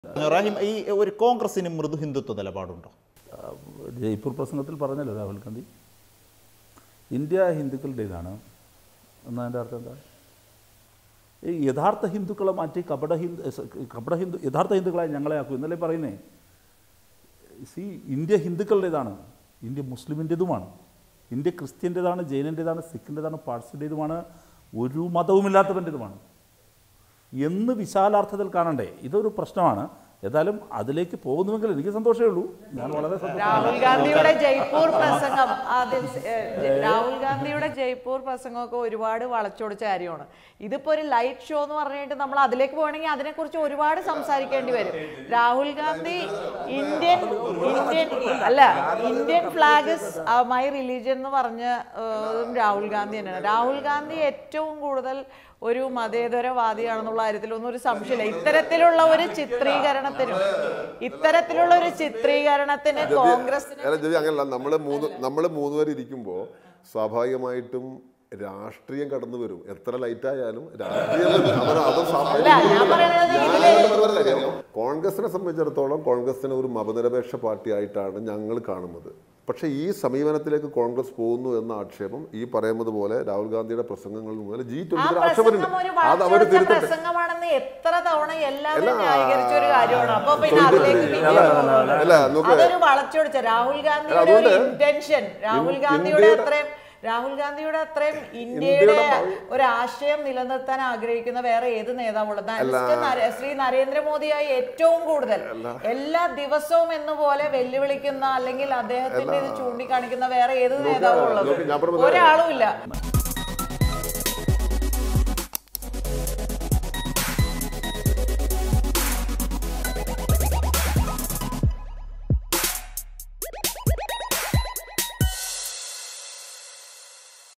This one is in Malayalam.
റാഹിം ഈ ഒരു കോൺഗ്രസിന് മൃദു ഹിന്ദുത്വ നിലപാടുണ്ടോ ആ, ജയ്പൂർ പ്രസംഗത്തിൽ പറഞ്ഞല്ലോ രാഹുൽ ഗാന്ധി ഇന്ത്യ ഹിന്ദുക്കളുടേതാണ് എന്നതിൻ്റെ അർത്ഥം എന്താ ഈ യഥാർത്ഥ ഹിന്ദുക്കളെ മാറ്റി കപട ഹിന്ദു സ- കപട ഹിന്ദു യഥാർത്ഥ ഹിന്ദുക്കളായി ഞങ്ങളെ ആക്കും എന്നല്ലേ പറയുന്നേ സി ഇന്ത്യ ഹിന്ദുക്കളുടേതാണ് ഇന്ത്യ മുസ്ലിമിൻ്റെതുമാണ് ഇന്ത്യ ക്രിസ്ത്യൻ്റെതാണ് ജൈനൻ്റെതാണ് സിഖിൻ്റെതാണ് പാഴ്സിൻ്റെതുമാണ് ഒരു മതവുമില്ലാത്തവൻ്റെതുമാണ് എന്ന് വിശാലാർത്ഥത്തിൽ കാണണ്ടേ ഇതൊരു പ്രശ്നമാണ് ഏതായാലും അതിലേക്ക് പോകുന്നുവെങ്കിൽ എനിക്ക് സന്തോഷമേ ഉള്ളൂ ഞാൻ വളരെ സന്തോഷം രാഹുൽ ഗാന്ധിയുടെ ജയ്പൂർ പ്രസംഗം ആദ്യം ഏഹ്, ജ- രാഹുൽ ഗാന്ധിയുടെ ജയ്പൂർ പ്രസംഗമൊക്കെ ഒരുപാട് വളച്ചൊടിച്ച കാര്യമാണ് ഇതിപ്പോ ഒരു ലൈറ്റ് ഷോ എന്ന് പറഞ്ഞിട്ട് നമ്മൾ അതിലേക്ക് പോകണമെങ്കിൽ അതിനെക്കുറിച്ച് ഒരുപാട് സംസാരിക്കേണ്ടി വരും രാഹുൽ ഗാന്ധി ഇന്ത്യൻ ഇന്ത്യൻ അല്ല ഇന്ത്യൻ ഫ്ലാഗ് മൈ റിലീജിയൻ എന്ന് പറഞ്ഞ ഏഹ്, രാഹുൽ ഗാന്ധി തന്നെയാണ് രാഹുൽ ഗാന്ധി ഏറ്റവും കൂടുതൽ ഒരു മതേതരവാദിയാണെന്നുള്ള കാര്യത്തിലൊന്നും ഒരു സംശയമില്ല ഇത്തരത്തിലുള്ള ഒരു ചിത്രീകരണത്തിനും ഇത്തരത്തിലുള്ള ഒരു ചിത്രീകരണത്തിന് കോൺഗ്രസിന് അല്ല ജോലി അങ്ങനല്ല നമ്മൾ മൂന്ന് നമ്മൾ മൂന്ന് പേര് ഇരിക്കുമ്പോൾ സ്വാഭാവികമായിട്ടും രാഷ്ട്രീയം കടന്നു വരും എത്ര ലൈറ്റ് ആയാലും രാഷ്ട്രീയം അത് അത് അല്ല ഞാൻ പറയുന്നത് ഇതില് കാര്യം കോൺഗ്രസിനെ സംബന്ധിച്ചിടത്തോളം കോൺഗ്രസിനെ ഒരു മതനിരപേക്ഷ പാർട്ടി ആയിട്ടാണ് ഞങ്ങൾ കാണുന്നത് പക്ഷേ ഈ സമീപനത്തിലേക്ക് കോൺഗ്രസ് പോകുന്നു എന്ന ആക്ഷേപം ഈ പറയുന്നത് പോലെ രാഹുൽ ഗാന്ധിയുടെ പ്രസംഗങ്ങളിൽ മുതൽ ജി ആ ട്വന്റി ആക്ഷേപമുണ്ട് പ്രസംഗം ഒരു അത് അവർ വളച്ചൊടിച്ച തിരുത്തട്ടെ പ്രസംഗമാണെന്ന് എത്ര തവണ എല്ലാവരും അല്ല, ന്യായീകരിച്ച ഒരു കാര്യമാണ് അപ്പൊ പിന്നെ അതിലേക്ക് പിന്നെ പോകുന്നത്. അല്ല നമുക്ക് അതൊരു വളച്ചൊടിച്ച രാഹുൽ ഗാന്ധിയുടെ ഒരു അതുകൊണ്ട് ഇന്റൻഷൻ രാഹുൽ ഇൻ- ഗാന്ധിയുടെ ഇന്ത്യയുടെ- അത്രയും രാഹുൽ ഗാന്ധിയുടെ അത്രയും ഇന്ത്യയുടെ ഇന്ത്യയുടെ ഒരു ആശയം നിലനിർത്താൻ ആഗ്രഹിക്കുന്ന വേറെ ഏത് നേതാവുള്ളത് മിസ്റ്റർ നരേ- ശ്രീ നരേന്ദ്രമോദിയായി ഏറ്റവും കൂടുതൽ എല്ലാ ദിവസവും എന്നുപോലെ വെല്ലുവിളിക്കുന്ന അല്ലെങ്കിൽ അദ്ദേഹത്തിന്റെ ഇത് ചൂണ്ടിക്കാണിക്കുന്ന വേറെ ഏത് നേതാവും ഉള്ളത് നോക്ക് ഞാൻ പറഞ്ഞത് ഒരാളും ഇല്ല